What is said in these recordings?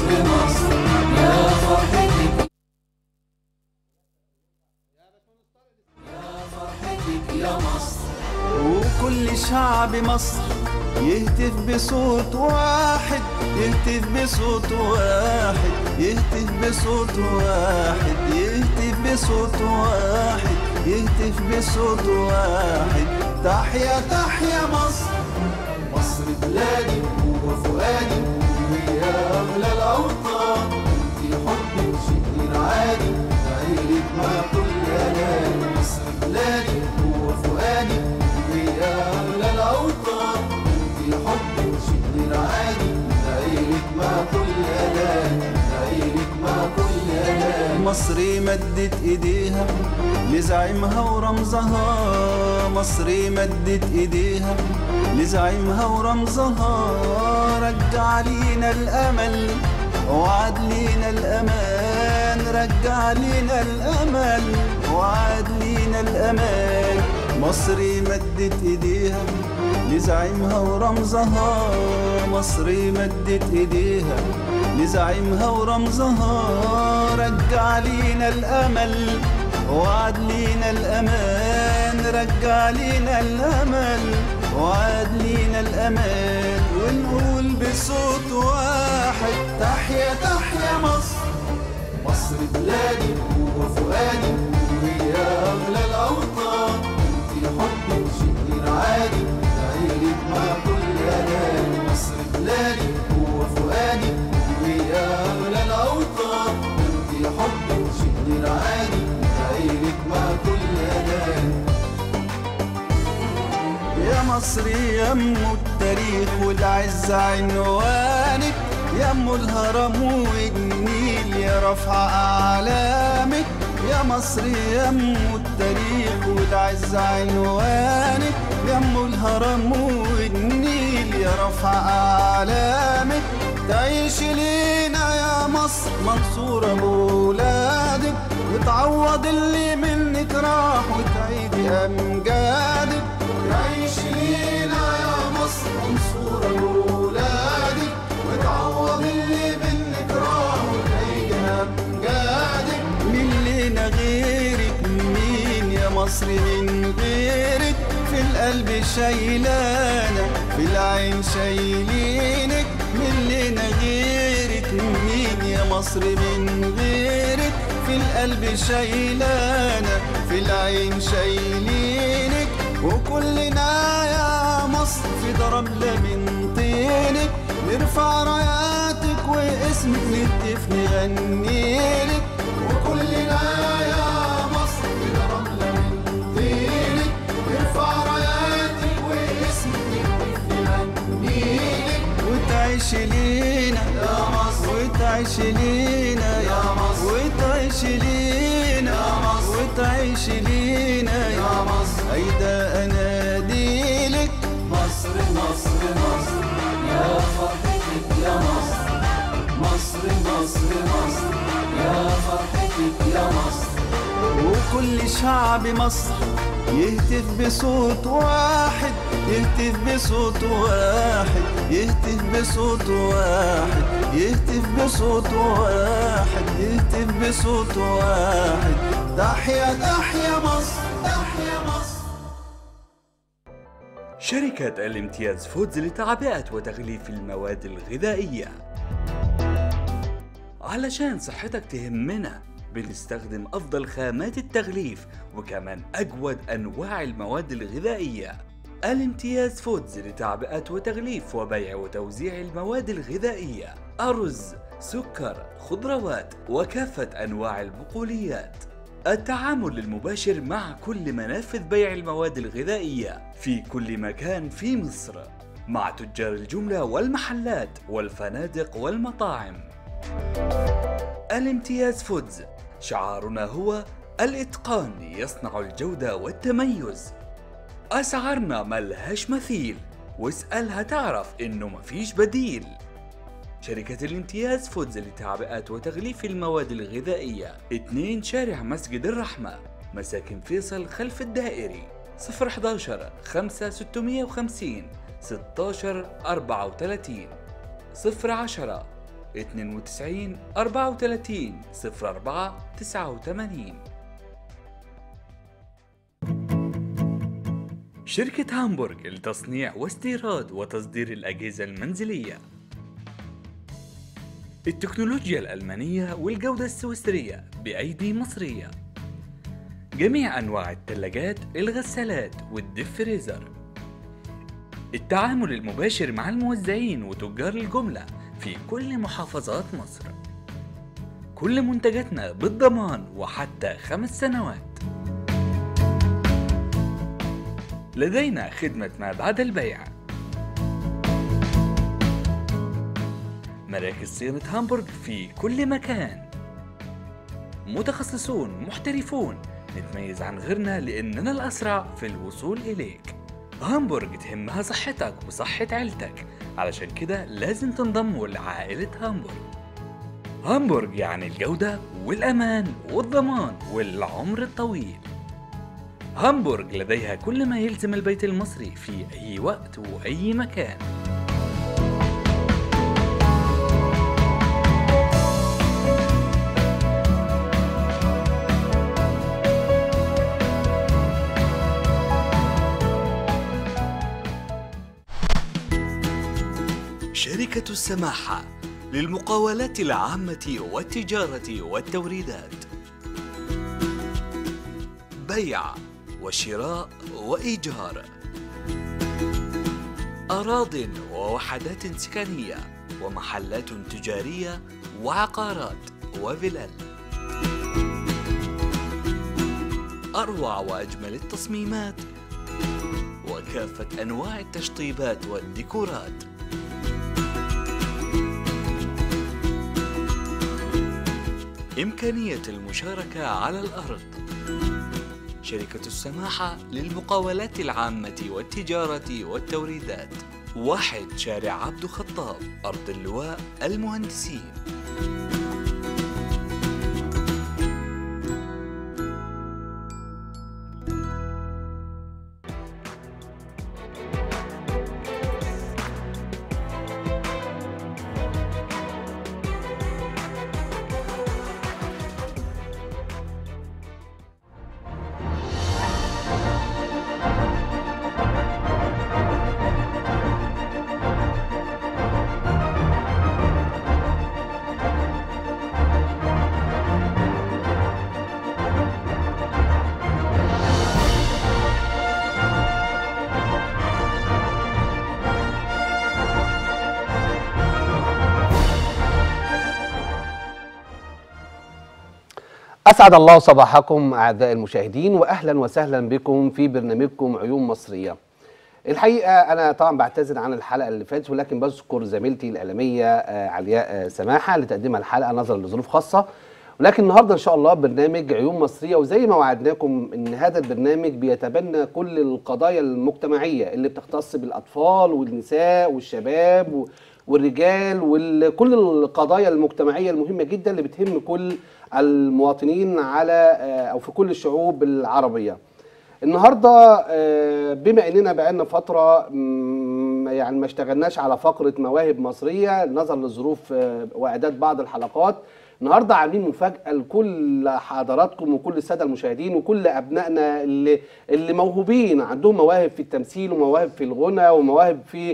مصر مصر يا فرحتك يا فرحتك يا مصر وكل شعب مصر يهتف بصوت واحد يهتف بصوت واحد يهتف بصوت واحد يهتف بصوت واحد يهتف بصوت واحد تحيا تحيا مصر مصر بلادي وفؤادي وهي أغلى الأوطان في حب شيء غير عادي عيلة ما كل أناني مصر بلادي وفؤادي وهي أغلى الأوطان في حب شيء غير عادي عيلة ما كل أناني عيلة ما كل أناني مصر مدت ايديها لزعيمها ورمزها مصر مدت ايديها لزعيمها ورمزها رجع لينا الامل وعد لينا الامان رجع لينا الامل وعد لينا الامان مصر مدت ايديها لزعيمها ورمزها مصر مدت ايديها لزعيمها ورمزها رجع لينا الامل وعد لينا الامان رجع لينا الامل وعد لينا الامان ونقول بصوت واحد تحيا تحيا مصر مصر بلادي وفؤادي وهي أغلى الأوطان في حب شيء غير عادي عيلة ما كل أناني مصر بلادي وفؤادي وهي أغلى الأوطان في حب شيء غير عادي عيلة ما كل أناني يا مصر يم التاريخ والعز عنوانك يم الهرم والنيل يا رفع أعلامك يا مصر يم التاريخ والعز عنوانك يم الهرم والنيل يا رفع أعلامك تعيش لينا يا مصر منصورة بولادك وتعوض اللي منك راح وتعيد أمجادك تعيش لينا يا مصر منصورة بولادك وتعوض اللي منك راح وتعيد أمجادك مين لينا غيرك مين يا مصر من غيرك في القلب شايلانا في العين شايلينك مين لينا غيرك مين يا مصر من غيرك في القلب شايلانا في العين شايلينك وكلنا يا مصر في ضربلة من طينك نرفع راياتك واسمك نهتف نغنيلك وكلنا يا مصر في رملة من طينك نرفع راياتك واسمك نهنيلك وتعيش لينا يا مصر وتعيش لينا يا مصر وتعيش لينا يا مصر وتعيش لينا يا مصر هيدا اناديلك مصر مصر مصر يا فرحتك يا مصر مصر مصر مصر يا فرحتك يا مصر وكل شعب مصر يهتف بصوت واحد يهتف بصوت واحد يهتف بصوت واحد يهتف بصوت واحد يهتف بصوت واحد تحيا تحيا مصر تحيا مصر شركة الامتياز فودز لتعبئة وتغليف المواد الغذائية علشان صحتك تهمنا بنستخدم أفضل خامات التغليف وكمان أجود أنواع المواد الغذائية الامتياز فودز لتعبئة وتغليف وبيع وتوزيع المواد الغذائية أرز سكر خضروات وكافة أنواع البقوليات التعامل المباشر مع كل منافذ بيع المواد الغذائية في كل مكان في مصر مع تجار الجملة والمحلات والفنادق والمطاعم الامتياز فودز شعارنا هو الإتقان يصنع الجودة والتميز أسعارنا ملهاش مثيل واسألها تعرف إنه مفيش بديل شركة الامتياز فودز لتعبئة وتغليف المواد الغذائية 2 شارع مسجد الرحمة مساكن فيصل خلف الدائري 011 5 650 16 34 010 92 34 04 89 شركة هامبورغ لتصنيع واستيراد وتصدير الأجهزة المنزلية التكنولوجيا الألمانية والجودة السويسرية بأيدي مصرية جميع أنواع الثلاجات الغسالات والديب فريزر التعامل المباشر مع الموزعين وتجار الجملة في كل محافظات مصر كل منتجاتنا بالضمان وحتى خمس سنوات لدينا خدمة ما بعد البيع مراكز صيانة هامبورغ في كل مكان متخصصون محترفون نتميز عن غيرنا لأننا الأسرع في الوصول إليك هامبورغ تهمها صحتك وصحة عيلتك علشان كده لازم تنضموا لعائلة هامبورغ هامبورغ يعني الجودة والأمان والضمان والعمر الطويل هامبورغ لديها كل ما يلزم البيت المصري في أي وقت وأي مكان شركة السماحة للمقاولات العامة والتجارة والتوريدات بيع وشراء وإيجار أراض ووحدات سكنية ومحلات تجارية وعقارات وفلل أروع وأجمل التصميمات وكافة أنواع التشطيبات والديكورات إمكانية المشاركة على الأرض شركة السماحة للمقاولات العامة والتجارة والتوريدات واحد شارع عبد خطاب أرض اللواء المهندسين أسعد الله صباحكم أعزائي المشاهدين وأهلا وسهلا بكم في برنامجكم عيون مصرية الحقيقة أنا طبعا بعتذر عن الحلقة اللي فاتت ولكن بذكر زميلتي الإعلامية آه، علياء آه، سماحة لتقديمها الحلقة نظرا لظروف خاصة ولكن النهارده ان شاء الله برنامج عيون مصريه وزي ما وعدناكم ان هذا البرنامج بيتبنى كل القضايا المجتمعيه اللي بتختص بالاطفال والنساء والشباب و- والرجال وكل القضايا المجتمعيه المهمه جدا اللي بتهم كل المواطنين على آه، او في كل الشعوب العربيه. النهارده آه، بما اننا بقالنا فتره مم، يعني ما اشتغلناش على فقره مواهب مصريه نظرا لظروف آه، واعداد بعض الحلقات النهارده عاملين مفاجاه لكل حضراتكم وكل الساده المشاهدين وكل ابنائنا اللي اللي موهوبين عندهم مواهب في التمثيل ومواهب في الغنى ومواهب في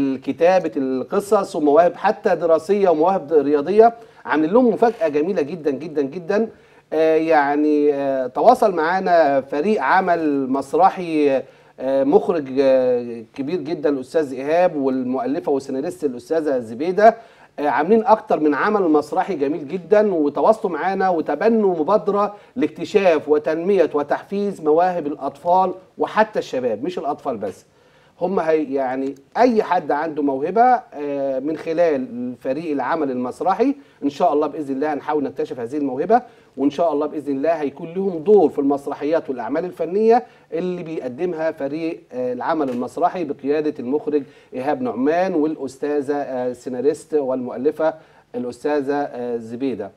كتابه القصص ومواهب حتى دراسيه ومواهب رياضيه عاملين لهم مفاجاه جميله جدا جدا جدا آه، يعني آه، تواصل معانا فريق عمل مسرحي آه، مخرج آه، كبير جدا الاستاذ ايهاب والمؤلفه والسيناريست الاستاذه زبيده آه، عاملين اكتر من عمل مسرحي جميل جدا وتواصلوا معانا وتبنوا مبادره لاكتشاف وتنميه وتحفيز مواهب الاطفال وحتى الشباب مش الاطفال بس هم هي يعني اي حد عنده موهبه آه، من خلال فريق العمل المسرحي ان شاء الله باذن الله هنحاول نكتشف هذه الموهبه وان شاء الله باذن الله هيكون لهم دور في المسرحيات والاعمال الفنيه اللي بيقدمها فريق آه، العمل المسرحي بقياده المخرج ايهاب نعمان والاستاذه آه، السيناريست والمؤلفه الاستاذه آه، زبيده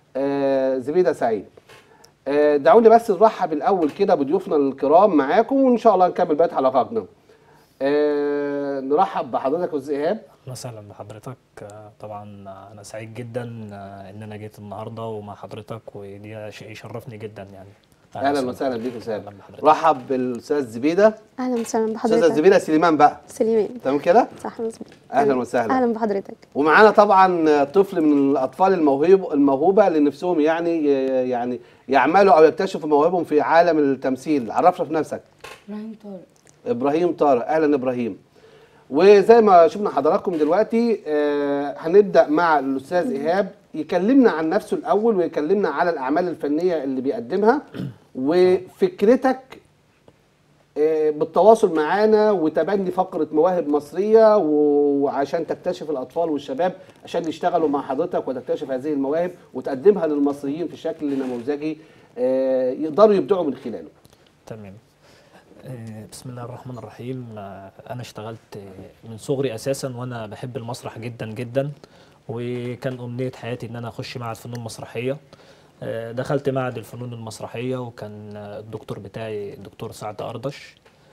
آه، زبيده سعيد آه، دعوني بس نرحب الاول كده بضيوفنا الكرام معاكم وان شاء الله نكمل بقيه حلقاتنا آه نرحب بحضرتك يا استاذ ايهاب اهلا وسهلا بحضرتك آه، طبعا انا سعيد جدا آه، ان انا جيت النهارده ومع حضرتك ودي شيء يشرفني جدا يعني اهلا وسهلا بيك يا استاذ اهلا بحضرتك رحب بالاستاذ زبيده اهلا وسهلا استاذه بحضرتك زبيده سليمان بقى سليمان تمام كده صح مظبوط اهلا وسهلا اهلا بحضرتك ومعانا طبعا طفل من الاطفال الموهوب الموهوبه اللي نفسهم يعني يعني يعملوا او يكتشفوا مواهبهم في عالم التمثيل عرفنا في نفسك ابراهيم طارق ابراهيم طارق اهلا ابراهيم وزي ما شفنا حضراتكم دلوقتي آه هنبدا مع الاستاذ ايهاب يكلمنا عن نفسه الاول ويكلمنا على الاعمال الفنيه اللي بيقدمها وفكرتك آه، بالتواصل معانا وتبني فقره مواهب مصريه و- وعشان تكتشف الاطفال والشباب عشان يشتغلوا مع حضرتك وتكتشف هذه المواهب وتقدمها للمصريين في شكل نموذجي آه، يقدروا يبدعوا من خلاله تمام آه، بسم الله الرحمن الرحيم آه، انا اشتغلت آه، من صغري اساسا وانا بحب المسرح جدا جدا وكان امنيه حياتي ان انا اخش معهد فنون مسرحيه آه، دخلت معهد الفنون المسرحيه وكان آه، الدكتور بتاعي الدكتور سعد اردش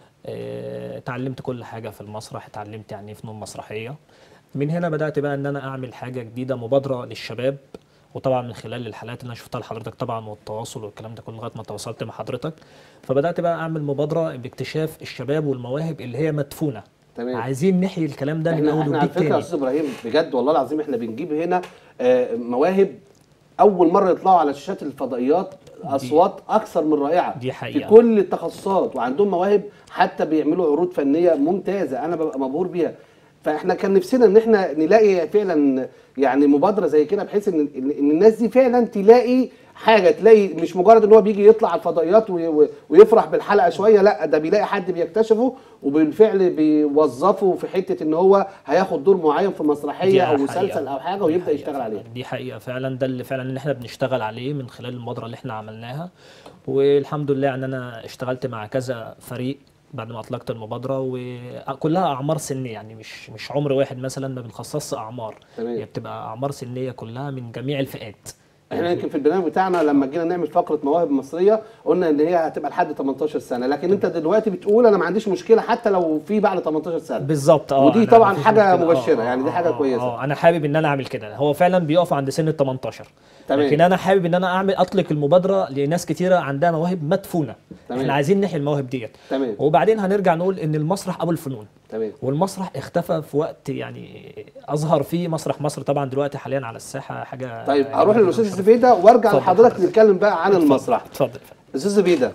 آه، اتعلمت كل حاجه في المسرح اتعلمت يعني إيه فنون مسرحيه من هنا بدات بقى ان انا اعمل حاجه جديده مبادره للشباب وطبعا من خلال الحالات اللي انا شفتها لحضرتك طبعا والتواصل والكلام ده كله لغايه ما تواصلت مع حضرتك فبدات بقى اعمل مبادره باكتشاف الشباب والمواهب اللي هي مدفونه تمام عايزين نحيي الكلام ده من احنا اول احنا على وجديد فكره يا تاني استاذ ابراهيم بجد والله العظيم احنا بنجيب هنا آه، مواهب اول مره يطلعوا على شاشات الفضائيات اصوات اكثر من رائعه دي في حقيقة. كل التخصصات وعندهم مواهب حتى بيعملوا عروض فنيه ممتازه انا ببقى مبهور بيها فاحنا كان نفسنا ان احنا نلاقي فعلا يعني مبادره زي كده بحيث ان ان إن الناس دي فعلا تلاقي حاجه تلاقي مش مجرد ان هو بيجي يطلع على الفضائيات وي- وي- ويفرح بالحلقه شويه لا ده بيلاقي حد بيكتشفه وبالفعل بيوظفه في حته ان هو هياخد دور معين في مسرحيه دي او حقيقة. مسلسل او حاجه دي ويبدا حقيقة يشتغل فعلاً. عليها دي حقيقه فعلا ده اللي فعلا اللي احنا بنشتغل عليه من خلال المبادره اللي احنا عملناها والحمد لله ان انا اشتغلت مع كذا فريق بعد ما اطلقت المبادره وكلها اعمار سنيه يعني مش مش عمر واحد مثلا ما بنخصصش اعمار تمام. هي بتبقى اعمار سنيه كلها من جميع الفئات احنا يمكن في البرنامج بتاعنا لما جينا نعمل فقره مواهب مصريه قلنا ان هي هتبقى لحد 18 سنه لكن انت دلوقتي بتقول انا ما عنديش مشكله حتى لو في بعد 18 سنه بالظبط اه ودي أنا طبعاً مفيش حاجة مشكلة. مبشرة، آه، يعني دي آه، حاجة آه، كويسة. اه انا حابب ان انا اعمل كده هو فعلا بيقف عند سن ال 18 تمام. لكن انا حابب ان انا اعمل اطلق المبادره لناس كتيره عندها مواهب مدفونه تمام. احنا عايزين نحيي المواهب ديت تمام وبعدين هنرجع نقول ان المسرح ابو الفنون تمام والمسرح اختفى في وقت يعني اظهر فيه مسرح مصر طبعا دلوقتي حاليا على الساحه حاجه طيب يعني هروح جميلة للاستاذ وشرف. زبيده وارجع اتفضل لحضرتك حضرتك. نتكلم بقى عن اتفضل. المسرح اتفضل استاذ زبيده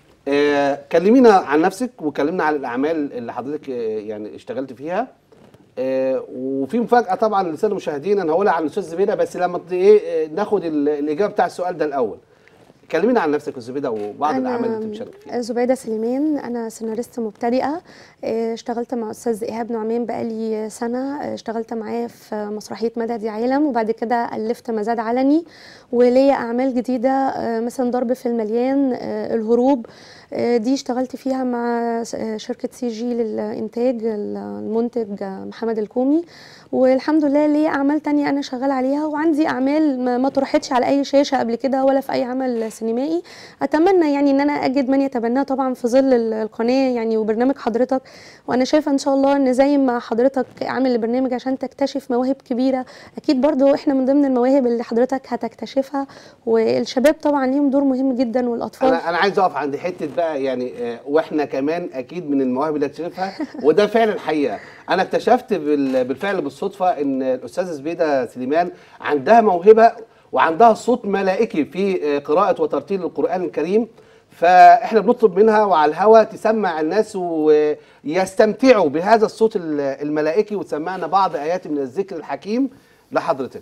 آه كلمينا عن نفسك وكلمنا عن الاعمال اللي حضرتك آه يعني اشتغلت فيها آه وفي مفاجاه طبعا للساده المشاهدين انا هقولها عن الاستاذ زبيده بس لما ت- ايه آه، ناخد ال- الاجابه بتاع السؤال ده الاول كلمينا عن نفسك يا استاذ زبيده وبعض الاعمال اللي انت بتشارك فيها زبيدة سليمان أنا سيناريست مبتدئة آه، اشتغلت مع أستاذ إيهاب نعمان بقالي سنة آه، اشتغلت معاه في مسرحية مدد يا عالم وبعد كده ألفت مزاد علني وليا أعمال جديدة آه، مثلا ضرب في المليان آه، الهروب آه، دي اشتغلت فيها مع س- آه، شركة سي جي للإنتاج المنتج آه، محمد الكومي والحمد لله ليا أعمال تانية أنا شغالة عليها وعندي أعمال ما ما طرحتش على أي شاشة قبل كده ولا في أي عمل سينمائي اتمنى يعني ان انا اجد من يتبناه طبعا في ظل ال- القناه يعني وبرنامج حضرتك وانا شايفه ان شاء الله ان زي ما حضرتك عامل البرنامج عشان تكتشف مواهب كبيره اكيد برضو احنا من ضمن المواهب اللي حضرتك هتكتشفها والشباب طبعا ليهم دور مهم جدا والاطفال انا انا عايز اقف عند حته بقى يعني آه، واحنا كمان اكيد من المواهب اللي اكتشفها وده فعلا حقيقه انا اكتشفت بال- بالفعل بالصدفه ان الاستاذه زبيده سليمان عندها موهبه وعندها صوت ملائكي في آه، قراءه وترتيل القران الكريم فاحنا بنطلب منها وعلى الهوا تسمع الناس ويستمتعوا بهذا الصوت ال- الملائكي وتسمعنا بعض ايات من الذكر الحكيم لحضرتك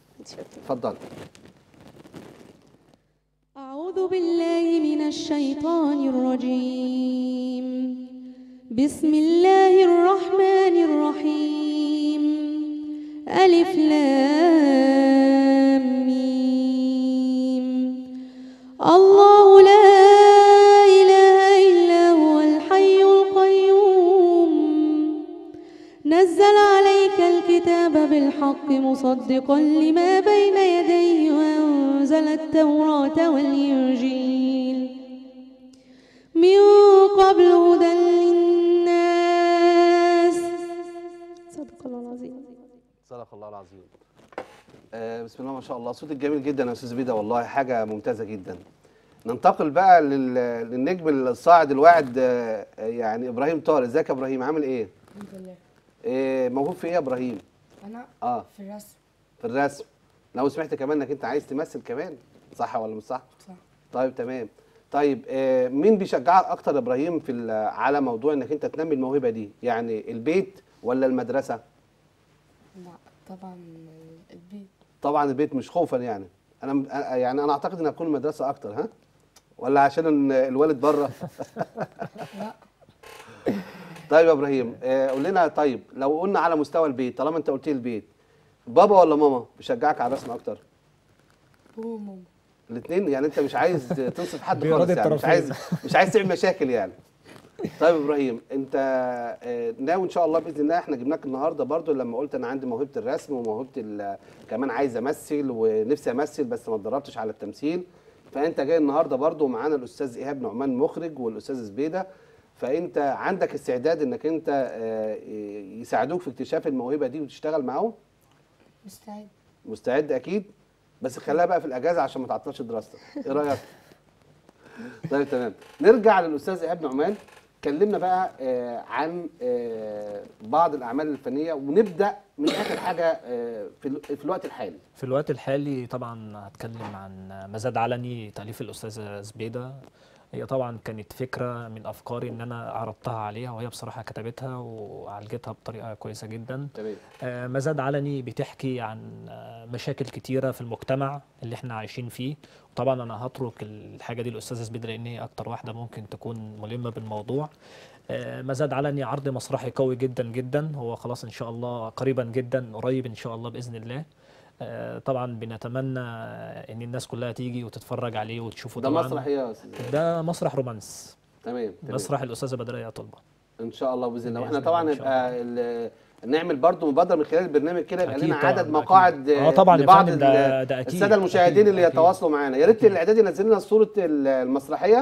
اتفضل أعوذ بالله من الشيطان الرجيم بسم الله الرحمن الرحيم ألف لام ميم الله لا إله إلا هو الحي القيوم نزل عليك الكتاب بالحق مصدقا لما بين يديه وأنزل التوراة والإنجيل من قبل هدى للناس صدق الله العظيم آه بسم الله ما شاء الله صوتك جميل جدا يا استاذ بيدا والله حاجه ممتازه جدا ننتقل بقى لل... للنجم الصاعد الواعد آه يعني ابراهيم طارق ازيك يا ابراهيم عامل ايه الحمد لله آه موهوب في ايه يا ابراهيم انا اه في الرسم في الرسم لو سمعت كمان انك انت عايز تمثل كمان صح ولا مش صح صح طيب تمام طيب آه مين بيشجعك اكتر يا ابراهيم في ال- على موضوع انك انت تنمي الموهبه دي يعني البيت ولا المدرسه لا طبعا البيت طبعا البيت مش خوفا يعني انا م- أنا- يعني انا اعتقد ان هتكون المدرسه اكتر ها ولا عشان ال- الوالد بره لا طيب يا ابراهيم آه، قول لنا طيب لو قلنا على مستوى البيت طالما انت قلت لي البيت بابا ولا ماما بيشجعك على الرسم اكتر بابا وماما الاثنين يعني انت مش عايز تنصف حد بإرادة خالص يعني مش الطرفين. عايز مش عايز تعمل مشاكل يعني طيب يا ابراهيم انت آه، ناوي ان شاء الله باذن الله احنا جبناك النهارده برضو لما قلت انا عندي موهبه الرسم وموهبه ال- كمان عايز امثل ونفسي امثل بس ما اتدربتش على التمثيل فانت جاي النهارده برضو معانا الاستاذ ايهاب نعمان مخرج والاستاذ زبيده فانت عندك استعداد انك انت آه، يساعدوك في اكتشاف الموهبه دي وتشتغل معاهم مستعد مستعد اكيد بس خليها بقى في الاجازه عشان ما تعطلش دراستك ايه رايك طيب تمام نرجع للاستاذ ايهاب نعمان كلمنا بقى آه عن آه بعض الاعمال الفنيه ونبدا من اخر حاجه آه في, ال- في الوقت الحالي في الوقت الحالي طبعا هتكلم عن مزاد علني تأليف الأستاذة زبيدة هي طبعا كانت فكرة من أفكاري إن أنا عرضتها عليها وهي بصراحة كتبتها وعالجتها بطريقة كويسة جدا تمام آه، مزاد علني بتحكي عن آه، مشاكل كتيرة في المجتمع اللي احنا عايشين فيه وطبعا أنا هترك الحاجة دي للأستاذة زبيدة لأن هي أكتر واحدة ممكن تكون ملمة بالموضوع آه، مزاد علني عرض مسرحي قوي جدا جدا هو خلاص إن شاء الله قريبا جدا قريب إن شاء الله بإذن الله آه، طبعا بنتمنى ان الناس كلها تيجي وتتفرج عليه وتشوفه ده طبعا مسرح ايه يا استاذ ده مسرح رومانس تمام تمام مسرح الاستاذه بدريه طلبه ان شاء الله باذن الله بإذن واحنا طبعا الله إن شاء نبقى ال- نعمل برضو مبادره من خلال البرنامج كده يبقى أكيد لنا طبعاً، عدد أكيد. مقاعد آه طبعاً يا لبعض فندم، ده- ال- ده أكيد، الساده المشاهدين أكيد، اللي أكيد. يتواصلوا معانا يا ريت الاعداد ينزل لنا صوره ال- المسرحيه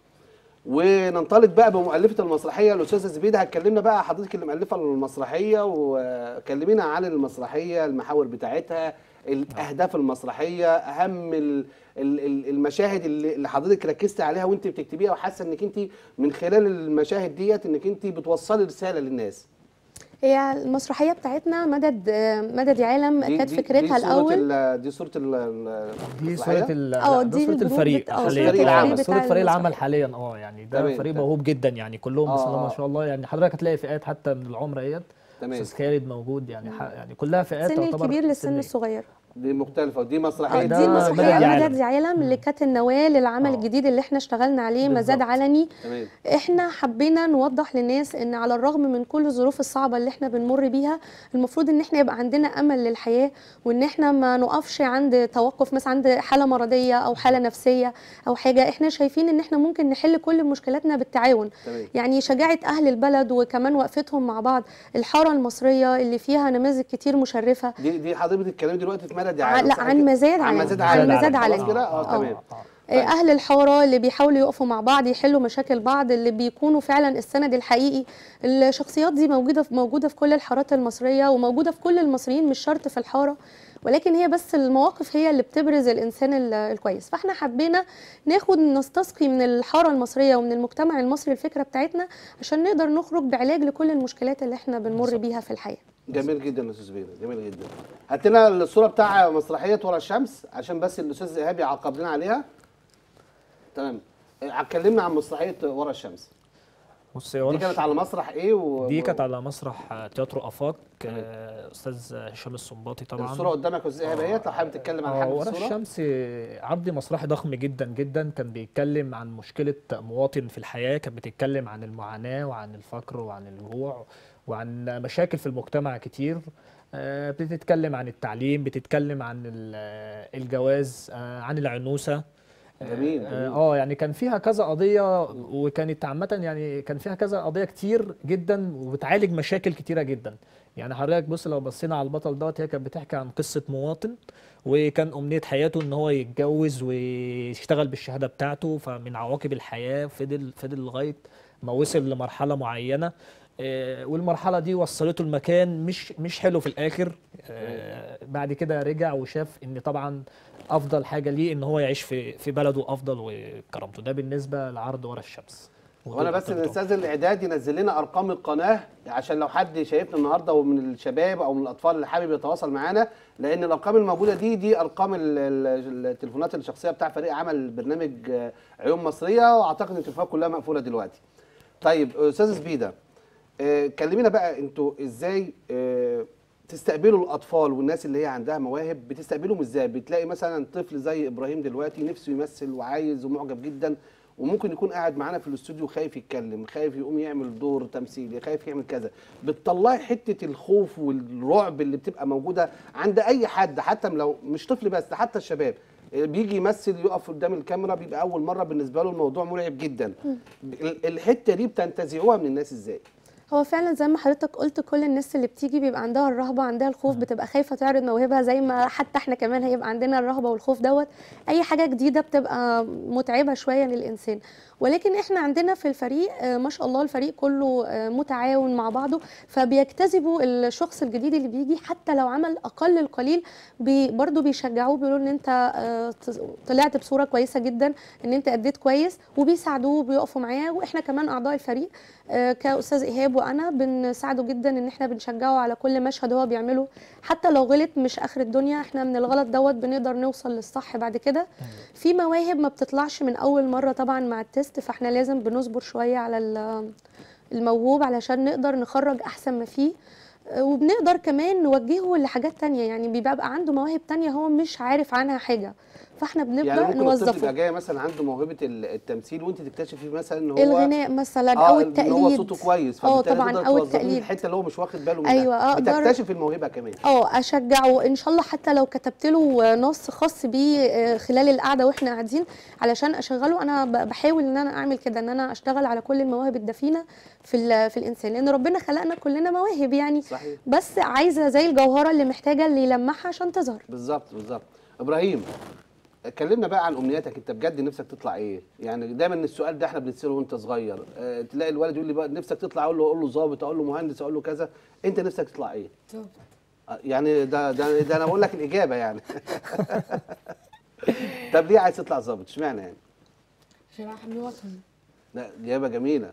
وننطلق بقى بمؤلفه المسرحيه الاستاذه زبيده هتكلمنا بقى حضرتك اللي مؤلفه المسرحيه وكلمينا عن المسرحيه المحاور بتاعتها الاهداف المسرحيه اهم ال- ال- ال- المشاهد اللي اللي حضرتك ركزت عليها وانت بتكتبيها وحاسه انك انت من خلال المشاهد ديت انك انت بتوصلي رساله للناس هي المسرحيه بتاعتنا مدد مدد يا عالم دي- كانت دي- فكرتها دي صورة الاول ال- دي صوره ال- ال- دي المسرحية؟ صوره ال- اه، لا، دي ده صوره الجروب الفريق بتاع- اه، حاليا صورة الفريق آه، بتاع صوره فريق العمل المسرحية. حاليا اه يعني ده تمام، فريق تمام. موهوب جدا يعني كلهم بسم الله آه، ما آه. شاء الله يعني حضرتك هتلاقي فئات حتى من العمر اهيت تمام استاذ خالد موجود يعني ح- يعني كلها فئات سن تعتبر الكبير للسن سنية. الصغير دي مختلفه ودي مسرحيه اه ده دي مدد مسرحيه يا عالم. مدد يا عالم اللي كانت النواه للعمل اه. الجديد اللي احنا اشتغلنا عليه مزاد بالظبط. علني تمام احنا حبينا نوضح للناس ان على الرغم من كل الظروف الصعبه اللي احنا بنمر بيها المفروض ان احنا يبقى عندنا امل للحياه وان احنا ما نقفش عند توقف مثلا عند حاله مرضيه او حاله نفسيه او حاجه احنا شايفين ان احنا ممكن نحل كل مشكلاتنا بالتعاون تمام يعني شجاعه اهل البلد وكمان وقفتهم مع بعض الحاره المصريه اللي فيها نماذج كتير مشرفه دي دي حضرتك بتتكلمي دلوقتي في مدد يا ع- عالم لا صح عن كده؟ مزاد عن علني مزاد عن علني مزاد خلاص علني كده اه اه تمام آه، اهل الحاره اللي بيحاولوا يقفوا مع بعض يحلوا مشاكل بعض اللي بيكونوا فعلا السند الحقيقي الشخصيات دي موجوده في موجوده في كل الحارات المصريه وموجوده في كل المصريين مش شرط في الحاره ولكن هي بس المواقف هي اللي بتبرز الانسان ال- الكويس فاحنا حبينا ناخد نستسقي من الحاره المصريه ومن المجتمع المصري الفكره بتاعتنا عشان نقدر نخرج بعلاج لكل المشكلات اللي احنا بنمر بيها في الحياه جميل جدا يا استاذ بيرة جميل جدا هات لنا الصوره بتاع مسرحيه ورا الشمس عشان بس الاستاذ ايهاب يعقب لنا عليها تمام آه، اتكلمنا عن مسرحيه ورا الشمس بص يا دي ورش كانت على مسرح ايه و... دي و- كانت على مسرح آه، تياترو افاق آه، استاذ هشام السنباطي طبعا الصوره قدامك يا استاذ ايهاب اهيت لو حابب تتكلم عن آه، حاجه في ورا الصوره الشمس عرض مسرحي ضخم جدا جدا كان بيتكلم عن مشكلة مواطن في الحياة كانت بتتكلم عن المعاناة وعن الفقر وعن الجوع وعن مشاكل في المجتمع كتير آه، بتتكلم عن التعليم بتتكلم عن ال- آه، الجواز آه، عن العنوسة جميل، اه جميل. آه، يعني كان فيها كذا قضية وكانت عامة يعني كان فيها كذا قضية كتير جدا وبتعالج مشاكل كتيرة جدا يعني حضرتك بص لو بصينا على البطل دوت هي كانت بتحكي عن قصة مواطن وكان أمنية حياته إن هو يتجوز ويشتغل بالشهادة بتاعته فمن عواقب الحياة فضل فضل لغاية ما وصل لمرحلة معينة آه، والمرحله دي وصلته المكان مش مش حلو في الاخر آه، بعد كده رجع وشاف ان طبعا افضل حاجه ليه ان هو يعيش في في بلده افضل وكرامته ده بالنسبه لعرض ورا الشمس وانا بس ودول الاستاذ الاعداد ينزل لنا ارقام القناه عشان لو حد شايفنا النهارده ومن الشباب او من الاطفال اللي حابب يتواصل معانا لان الارقام الموجوده دي دي ارقام ال- ال- التليفونات الشخصيه بتاع فريق عمل برنامج آه، عيون مصريه واعتقد ان التليفونات كلها مقفوله دلوقتي. طيب استاذ سبيده آه، كلمينا بقى انتوا ازاي آه، تستقبلوا الاطفال والناس اللي هي عندها مواهب بتستقبلهم ازاي بتلاقي مثلا طفل زي ابراهيم دلوقتي نفسه يمثل وعايز ومعجب جدا وممكن يكون قاعد معانا في الاستوديو خايف يتكلم خايف يقوم يعمل دور تمثيلي خايف يعمل كذا بتطلعي حته الخوف والرعب اللي بتبقى موجوده عند اي حد حتى لو مش طفل بس ده حتى الشباب بيجي يمثل يقف قدام الكاميرا بيبقى اول مره بالنسبه له الموضوع مرعب جدا ال- الحته دي بتنتزعوها من الناس ازاي هو فعلا زي ما حضرتك قلت كل الناس اللي بتيجي بيبقى عندها الرهبه عندها الخوف بتبقى خايفه تعرض موهبها زي ما حتى احنا كمان هيبقى عندنا الرهبه والخوف دوت اي حاجه جديده بتبقى متعبه شويه للانسان ولكن احنا عندنا في الفريق آه، ما شاء الله الفريق كله آه، متعاون مع بعضه فبيجتذبوا الشخص الجديد اللي بيجي حتى لو عمل اقل القليل بي برضه بيشجعوه بيقولوا ان انت آه، ت- طلعت بصوره كويسه جدا ان انت اديت كويس وبيساعدوه وبيقفوا معاه واحنا كمان اعضاء الفريق آه، كاستاذ ايهاب وانا بنساعده جدا ان احنا بنشجعه على كل مشهد هو بيعمله حتى لو غلط مش اخر الدنيا احنا من الغلط دوت بنقدر نوصل للصح بعد كده في مواهب ما بتطلعش من اول مره طبعا مع التست فاحنا لازم بنصبر شويه على ال- الموهوب علشان نقدر نخرج احسن ما فيه آه، وبنقدر كمان نوجهه لحاجات تانية يعني بيبقى عنده مواهب تانية هو مش عارف عنها حاجة فاحنا بنبدأ يعني ممكن الطفل نوظفه يبقى جاي مثلا عنده موهبه ال- التمثيل وانت تكتشفي مثلا ان هو الغناء مثلا اه او ان التقليد هو صوته كويس اه فبالتالي طبعا تقدر او توظفيه في التقليد الحته اللي هو مش واخد باله منها أيوة، أقدر- بتكتشف الموهبه كمان اه اشجعه ان شاء الله حتى لو كتبت له نص خاص بيه آه، خلال القعده واحنا قاعدين علشان اشغله انا ب- بحاول ان انا اعمل كده ان انا اشتغل على كل المواهب الدفينه في ال- في الانسان لان ربنا خلقنا كلنا مواهب يعني صحيح بس عايزه زي الجوهره اللي محتاجه اللي يلمعها عشان تظهر بالظبط بالظبط ابراهيم اتكلمنا بقى عن امنياتك انت بجد نفسك تطلع ايه يعني دايما السؤال ده احنا بنساله وانت صغير اه تلاقي الولد يقول لي بقى نفسك تطلع اقول له اقول له ظابط اقول له مهندس اقول له كذا انت نفسك تطلع ايه طب اه يعني ده ده, ده انا بقول لك الاجابه يعني طب ليه عايز تطلع ظابط اشمعنى يعني عشان احمي وطني لا اجابه جميله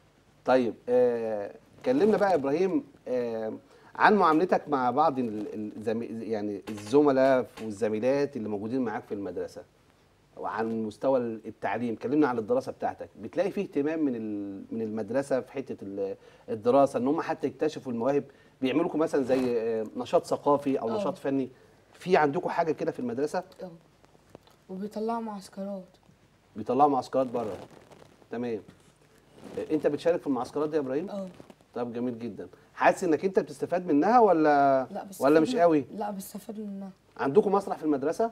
طيب آه كلمنا بقى يا ابراهيم آه عن معاملتك مع بعض ال- الزمي يعني الزملاء والزميلات اللي موجودين معاك في المدرسه وعن مستوى التعليم كلمنا عن الدراسه بتاعتك بتلاقي فيه اهتمام من ال- من المدرسه في حته ال- الدراسه ان هم حتى يكتشفوا المواهب بيعملوا لكم مثلا زي آه، نشاط ثقافي او آه. نشاط فني في عندكم حاجه كده في المدرسه اه وبيطلعوا معسكرات بيطلعوا معسكرات بره تمام آه، انت بتشارك في المعسكرات دي يا ابراهيم اه طب جميل جدا حاسس انك انت بتستفاد منها ولا لا بس ولا مش قوي لا بستفاد منها عندكم مسرح في المدرسه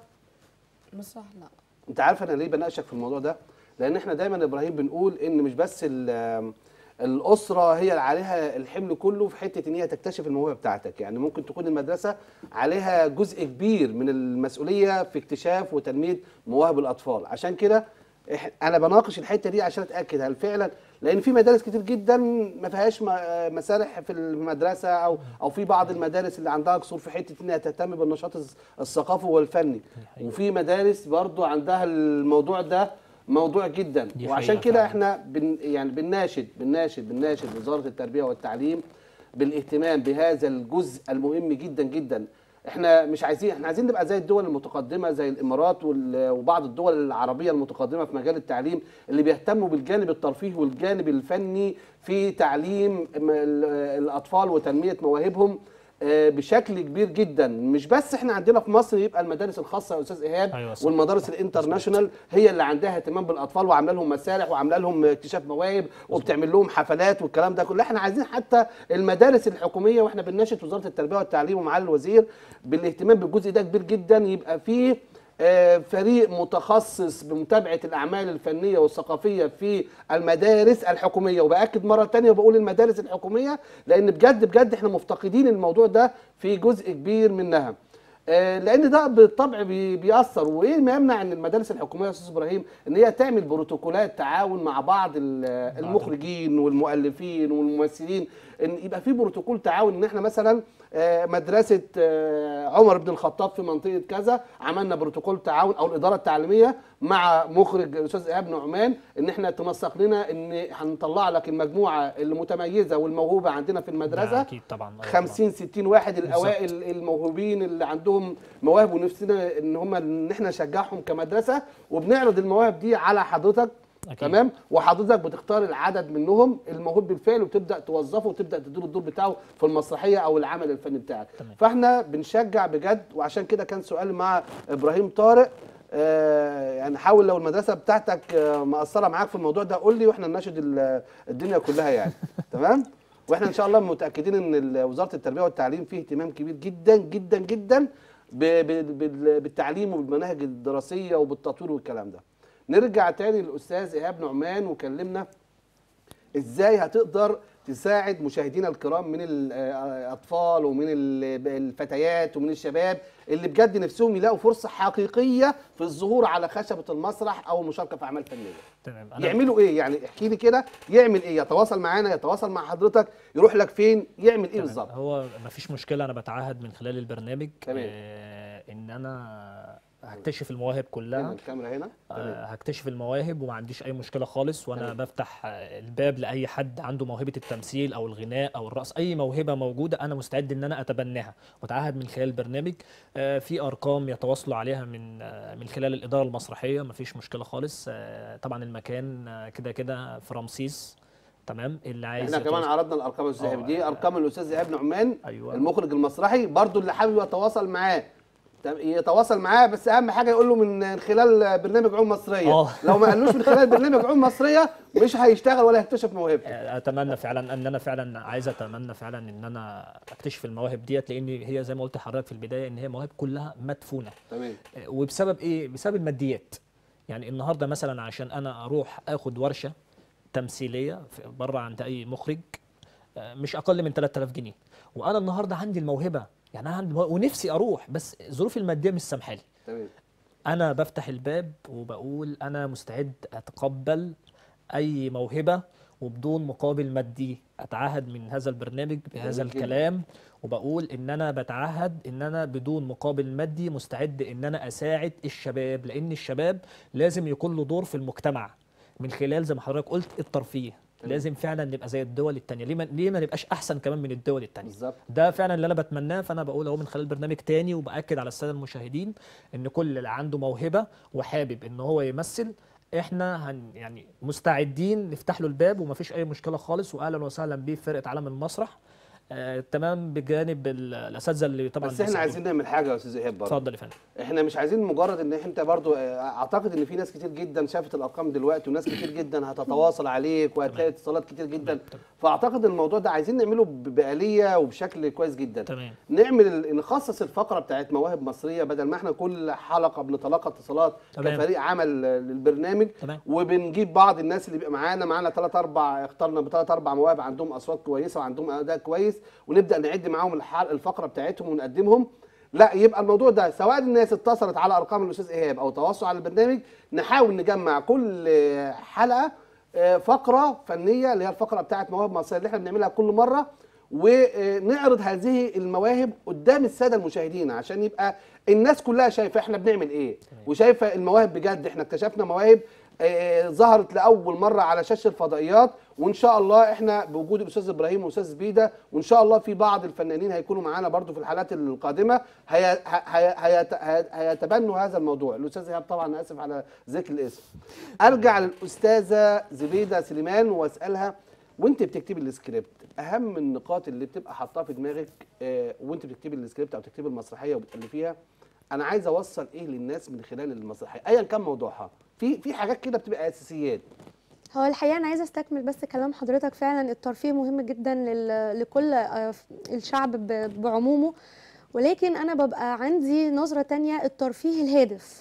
مسرح لا انت عارف انا ليه بناقشك في الموضوع ده لان احنا دايما يا ابراهيم بنقول ان مش بس ال- الاسره هي اللي عليها الحمل كله في حته ان هي تكتشف الموهبه بتاعتك يعني ممكن تكون المدرسه عليها جزء كبير من المسؤوليه في اكتشاف وتنميه مواهب الاطفال عشان كده إح- انا بناقش الحته دي عشان اتاكد هل فعلا لان في مدارس كتير جدا ما فيهاش م- مسارح في المدرسه او او في بعض المدارس اللي عندها قصور في حته انها تهتم بالنشاط الث- الثقافي والفني وفي مدارس برضو عندها الموضوع ده موضوع جدا دي وعشان حقيقة كده فعلا. احنا بن يعني بنناشد بنناشد بنناشد وزاره التربيه والتعليم بالاهتمام بهذا الجزء المهم جدا جدا احنا مش عايزين احنا عايزين نبقى زي الدول المتقدمه زي الامارات وال- وبعض الدول العربيه المتقدمه في مجال التعليم اللي بيهتموا بالجانب الترفيهي والجانب الفني في تعليم م- ال- الاطفال وتنميه مواهبهم آه، بشكل كبير جدا مش بس احنا عندنا في مصر يبقى المدارس الخاصه يا استاذ ايهاب أيوة صح. والمدارس الانترناشونال هي اللي عندها اهتمام بالاطفال وعامله لهم مسارح وعامله لهم اكتشاف مواهب وبتعمل لهم حفلات والكلام ده كله احنا عايزين حتى المدارس الحكوميه واحنا بنناشد وزاره التربيه والتعليم ومعالي الوزير بالاهتمام بالجزء ده كبير جدا يبقى فيه آه، فريق متخصص بمتابعه الاعمال الفنيه والثقافيه في المدارس الحكوميه وباكد مره تانية وبقول المدارس الحكوميه لان بجد بجد احنا مفتقدين الموضوع ده في جزء كبير منها آه، لان ده بالطبع بي- بيأثر وايه ما يمنع ان المدارس الحكوميه يا استاذ ابراهيم ان هي تعمل بروتوكولات تعاون مع بعض ال- المخرجين والمؤلفين والممثلين ان يبقى في بروتوكول تعاون ان احنا مثلا آه، مدرسه آه، عمر بن الخطاب في منطقه كذا عملنا بروتوكول تعاون او الاداره التعليميه مع مخرج الاستاذ ايهاب نعمان ان احنا تنسق لنا ان هنطلع لك المجموعه المتميزه والموهوبه عندنا في ده المدرسه اكيد طبعا أيوة طبعاً. 50 60 واحد الاوائل الموهوبين اللي عندهم مواهب ونفسنا ان هم ان احنا نشجعهم كمدرسه وبنعرض المواهب دي على حضرتك أكيد. تمام وحضرتك بتختار العدد منهم الموهوب بالفعل وتبدا توظفه وتبدا تديله الدور بتاعه في المسرحيه او العمل الفني بتاعك تمام. فاحنا بنشجع بجد وعشان كده كان سؤال مع ابراهيم طارق آه يعني حاول لو المدرسه بتاعتك آه مقصره معاك في الموضوع ده قول لي واحنا نناشد ال- الدنيا كلها يعني تمام واحنا ان شاء الله متاكدين ان ال- وزاره التربيه والتعليم فيه اهتمام كبير جدا جدا جدا ب- ب- بال- بالتعليم وبالمناهج الدراسيه وبالتطوير والكلام ده نرجع تاني للاستاذ ايهاب نعمان وكلمنا ازاي هتقدر تساعد مشاهدينا الكرام من الاطفال ومن ال- الفتيات ومن الشباب اللي بجد نفسهم يلاقوا فرصه حقيقيه في الظهور على خشبه المسرح او المشاركه في اعمال فنيه تمام انا يعملوا ايه يعني احكي لي كده يعمل ايه يتواصل معانا يتواصل مع حضرتك يروح لك فين يعمل ايه تمام. بالظبط هو ما فيش مشكله انا بتعهد من خلال البرنامج تمام. آه ان انا هكتشف المواهب هنا كلها الكاميرا هنا آه تمام هكتشف المواهب وما عنديش اي مشكله خالص وانا تمام. بفتح آه، الباب لاي حد عنده موهبه التمثيل او الغناء او الرقص اي موهبه موجوده انا مستعد ان انا اتبناها واتعهد من خلال البرنامج آه في ارقام يتواصلوا عليها من آه من خلال الاداره المسرحيه ما فيش مشكله خالص آه طبعا المكان آه كده كده في رمسيس تمام اللي عايز احنا كمان يتواصل- عرضنا الارقام يا استاذ آه، ايهاب دي ارقام الاستاذ ايهاب نعمان أيوة. المخرج المسرحي برضو اللي حابب يتواصل معاه طب يتواصل معاه بس اهم حاجه يقول له من خلال برنامج عون مصريه آه. لو ما قالوش من خلال برنامج عون مصريه مش هيشتغل ولا هيكتشف موهبته اتمنى فعلا ان انا فعلا عايز اتمنى فعلا ان انا اكتشف المواهب ديت لان هي زي ما قلت لحضرتك في البدايه ان هي مواهب كلها مدفونه تمام وبسبب ايه بسبب الماديات يعني النهارده مثلا عشان انا اروح اخد ورشه تمثيليه في- بره عند اي مخرج آه، مش اقل من 3000 جنيه وانا النهارده عندي الموهبه يعني انا عندي موهبة ونفسي اروح بس ظروفي الماديه مش سامحالي تمام انا بفتح الباب وبقول انا مستعد اتقبل اي موهبه وبدون مقابل مادي اتعهد من هذا البرنامج بهذا جميل جداً. الكلام وبقول ان انا بتعهد ان انا بدون مقابل مادي مستعد ان انا اساعد الشباب لان الشباب لازم يكون له دور في المجتمع من خلال زي ما حضرتك قلت الترفيه لازم فعلا نبقى زي الدول التانية ليه ما, ليه ما نبقاش احسن كمان من الدول التانية بالظبط ده فعلا اللي انا بتمناه فانا بقول اهو من خلال برنامج تاني وباكد على الساده المشاهدين ان كل اللي عنده موهبه وحابب ان هو يمثل احنا هن يعني مستعدين نفتح له الباب ومفيش اي مشكله خالص واهلا وسهلا بيه في فرقه عالم المسرح آه تمام بجانب ال- الاساتذه اللي طبعا بس احنا بيساعدونا. عايزين نعمل حاجه يا استاذ ايهاب برضه اتفضل يا فندم احنا مش عايزين مجرد ان انت برضو اه، اعتقد ان في ناس كتير جدا شافت الارقام دلوقتي وناس كتير جدا هتتواصل عليك وهتلاقي اتصالات كتير جدا فاعتقد الموضوع ده عايزين نعمله ب- بآلية وبشكل كويس جدا تمام نعمل ال- نخصص الفقره بتاعت مواهب مصريه بدل ما احنا كل حلقه بنتلقى اتصالات تمام. كفريق عمل اه، للبرنامج تمام وبنجيب بعض الناس اللي بيبقى معانا معانا ثلاث اربع اخترنا بثلاث اربع مواهب عندهم اصوات كويسه وعندهم اداء كويس ونبدا نعد معاهم الحل الفقره بتاعتهم ونقدمهم لا يبقى الموضوع ده سواء الناس اتصلت على ارقام الاستاذ ايهاب او تواصلوا على البرنامج نحاول نجمع كل آه، حلقه آه، فقره فنيه اللي هي الفقره بتاعت مواهب مصريه اللي احنا بنعملها كل مره ونعرض هذه المواهب قدام الساده المشاهدين عشان يبقى الناس كلها شايفه احنا بنعمل ايه وشايفه المواهب بجد احنا اكتشفنا مواهب آه، ظهرت لاول مره على شاشه الفضائيات وان شاء الله احنا بوجود الاستاذ ابراهيم والاستاذ بيدا وان شاء الله في بعض الفنانين هيكونوا معانا برضو في الحلقات القادمه هي هي هي هي هيتبنوا هذا الموضوع الاستاذ ايهاب طبعا أنا اسف على ذكر الاسم ارجع للاستاذه زبيده سليمان واسالها وانت بتكتبي السكريبت اهم النقاط اللي بتبقى حاطاها في دماغك آه، وانت بتكتبي السكريبت او بتكتبي المسرحيه وبتالفيها انا عايز اوصل ايه للناس من خلال المسرحيه ايا كان موضوعها في في حاجات كده بتبقى اساسيات هو الحقيقه انا عايزه استكمل بس كلام حضرتك فعلا الترفيه مهم جدا لل- لكل آه، الشعب ب- بعمومه ولكن انا ببقى عندي نظره تانية الترفيه الهادف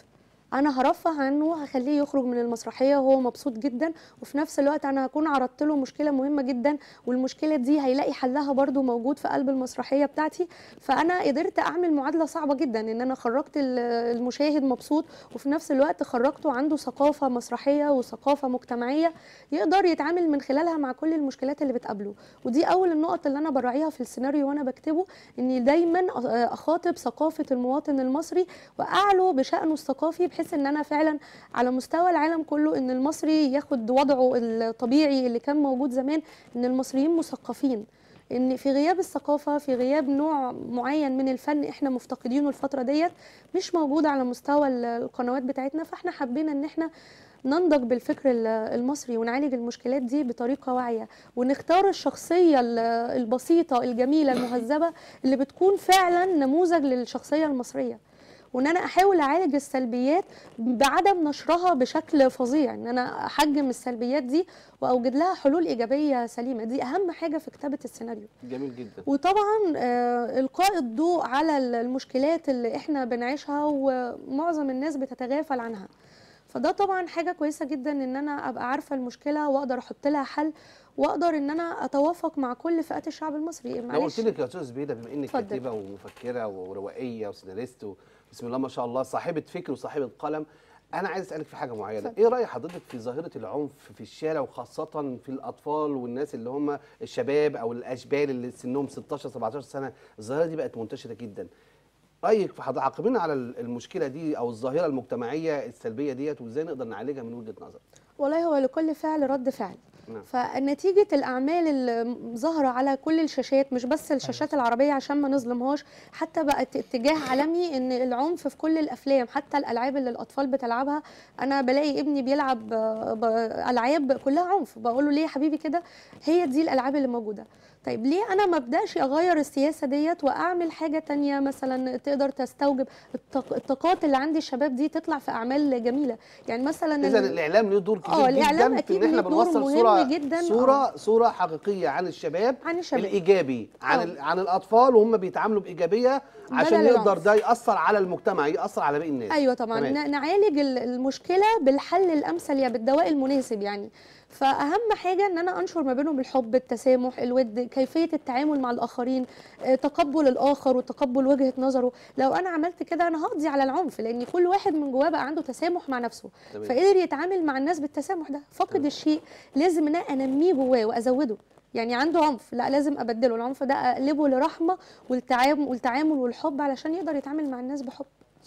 انا هرفه عنه هخليه يخرج من المسرحيه وهو مبسوط جدا وفي نفس الوقت انا هكون عرضت له مشكله مهمه جدا والمشكله دي هيلاقي حلها برضو موجود في قلب المسرحيه بتاعتي فانا قدرت اعمل معادله صعبه جدا ان انا خرجت ال- المشاهد مبسوط وفي نفس الوقت خرجته عنده ثقافه مسرحيه وثقافه مجتمعيه يقدر يتعامل من خلالها مع كل المشكلات اللي بتقابله ودي اول النقط اللي انا براعيها في السيناريو وانا بكتبه اني دايما أ- اخاطب ثقافه المواطن المصري واعلو بشانه الثقافي بحيث ان انا فعلا على مستوى العالم كله ان المصري ياخد وضعه الطبيعي اللي كان موجود زمان ان المصريين مثقفين ان في غياب الثقافه في غياب نوع معين من الفن احنا مفتقدينه الفتره ديت مش موجود على مستوى ال- القنوات بتاعتنا فاحنا حبينا ان احنا ننضج بالفكر ال- المصري ونعالج المشكلات دي بطريقه واعيه ونختار الشخصيه ال- البسيطه الجميله المهذبه اللي بتكون فعلا نموذج للشخصيه المصريه وان انا احاول اعالج السلبيات بعدم نشرها بشكل فظيع ان انا احجم السلبيات دي واوجد لها حلول ايجابيه سليمه دي اهم حاجه في كتابه السيناريو جميل جدا وطبعا آه، القاء الضوء على ال- المشكلات اللي احنا بنعيشها ومعظم الناس بتتغافل عنها فده طبعا حاجه كويسه جدا ان انا ابقى عارفه المشكله واقدر احط لها حل واقدر ان انا اتوافق مع كل فئات الشعب المصري لو معلش قلت لك يا استاذ زبيده بما انك اتفضل. كاتبه ومفكره وروائيه وسيناريست و- بسم الله ما شاء الله صاحبه فكر وصاحبه قلم انا عايز اسالك في حاجه معينه اتفضل. ايه راي حضرتك في ظاهره العنف في الشارع وخاصه في الاطفال والناس اللي هم الشباب او الاشبال اللي سنهم 16 17 سنه الظاهره دي بقت منتشره جدا رايك في حضرتك عاقبين على المشكله دي او الظاهره المجتمعيه السلبيه ديت وازاي نقدر نعالجها من وجهه نظرك والله هو لكل فعل رد فعل نعم. فنتيجة الأعمال اللي ظاهرة على كل الشاشات مش بس الشاشات العربية عشان ما نظلمهاش حتى بقت اتجاه عالمي إن العنف في كل الأفلام حتى الألعاب اللي الأطفال بتلعبها أنا بلاقي ابني بيلعب آه، ب- ألعاب كلها عنف بقول له ليه يا حبيبي كده هي دي الألعاب اللي موجودة طيب ليه انا ما ابداش اغير السياسه ديت واعمل حاجه تانية مثلا تقدر تستوجب الطاق- الطاقات اللي عند الشباب دي تطلع في اعمال جميله يعني مثلا اذا ال- الاعلام له دور كبير آه، الإعلام جدا في أكيد ان احنا له دور بنوصل مهم صوره جداً، صوره آه. صوره حقيقيه عن الشباب عن الشباب الايجابي عن آه. ال- عن الاطفال وهم بيتعاملوا بايجابيه عشان بدل يقدر العنف. ده ياثر على المجتمع ياثر على باقي الناس ايوه طبعا تمام. ن- نعالج ال- المشكله بالحل الامثل يا بالدواء المناسب يعني فاهم حاجه ان انا انشر ما بينهم الحب التسامح الود كيفيه التعامل مع الاخرين آه، تقبل الاخر وتقبل وجهه نظره لو انا عملت كده انا هقضي على العنف لان كل واحد من جواه بقى عنده تسامح مع نفسه تمام. فقدر يتعامل مع الناس بالتسامح ده فقد الشيء لازم ان انا انميه جواه وازوده يعني عنده عنف لا لازم ابدله العنف ده اقلبه لرحمه والتعامل والتعامل والحب علشان يقدر يتعامل مع الناس بحب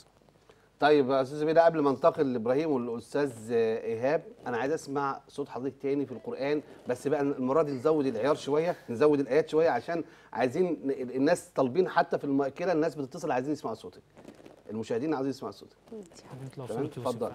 طيب يا استاذ زبيده قبل ما انتقل لابراهيم والاستاذ ايهاب انا عايز اسمع صوت حضرتك تاني في القران بس بقى المره دي نزود العيار شويه نزود الايات شويه عشان عايزين ن- الناس طالبين حتى في المؤكله الناس بتتصل عايزين يسمعوا صوتك المشاهدين عايزين يسمعوا صوتك حبيت لو تمام صوت يوسف اتفضل